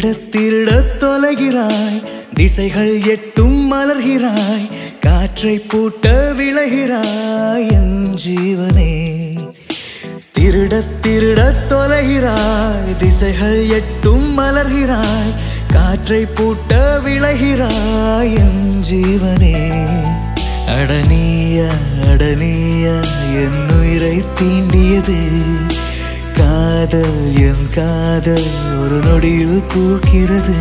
திருட தொலைகிறாய் திசைகள் எட்டும் மலர்கிறாய் காற்றை பூட்ட விளைகிறாய் என் ஜீவனே திருட திருட தொலைகிறாய் திசைகள் எட்டும் மலர்கிறாய் காற்றை பூட்ட விளைகிறாய் என் ஜீவனே அடனிய அடனிய என் உயிரை தீண்டியது காதல் என் காதல் ஒரு நொடியில் பூக்கிறது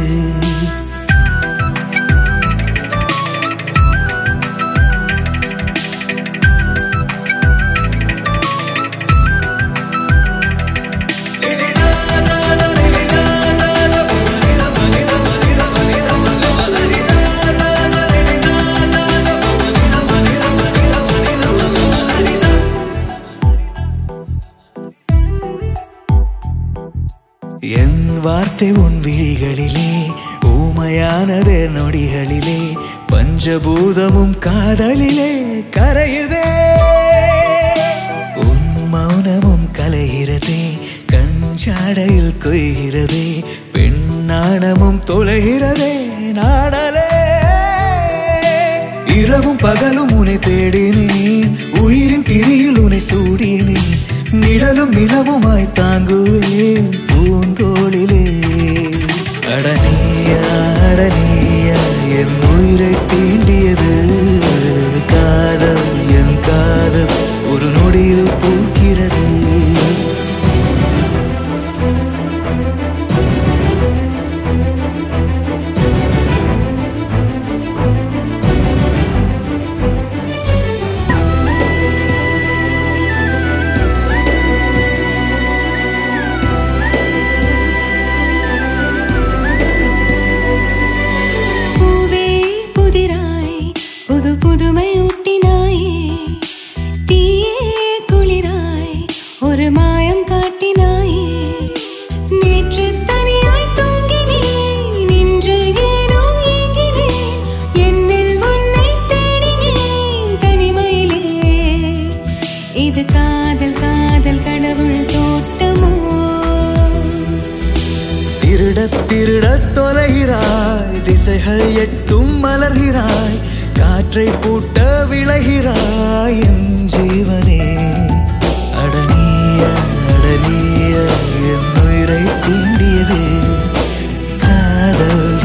என் வார்த்தை உன் விழிகளிலே ஊமையானதே நொடிகளிலே பஞ்சபூதமும் காதலிலே கரையுதே உன் மௌனமும் கலைகிறதே கஞ்சாடையில் கொய்கிறதே பெண்ணாணமும் தொலைகிறதே நாடலே இரவும் பகலும் உன்னை தேடினேன் உயிரின் பிரியில் உன்னை சூடினேன் நிழலும் நிலவுமாய் தாங்குவேன் பூந்தோளிலே அடனியா அடனியா என் உயிரை தீண்டியது காதல் என் காதல் ஒரு நொடியில் பூக்கிறது பூவே புதிராய் புது புதுமை ஊட்டினாயே தீயே குளிராய் ஒரு மாயம் காட்டினாயே நேற்று தனியாய் தூங்கினேன் இன்று ஏனோ ஏங்கினேன் என்னில் உன்னை தேடினேன் தனிமையிலே இது காதல் காதல் கடவுள் தோட்டமோ திருட திருட தொலைகிறாய் திசைகள் எட்டும் மலர்கிறாய் காற்றை பூட்ட விளைகிறாய் என் ஜீவனே அடனிய அடனிய என் உயிரை தீண்டியது காதல்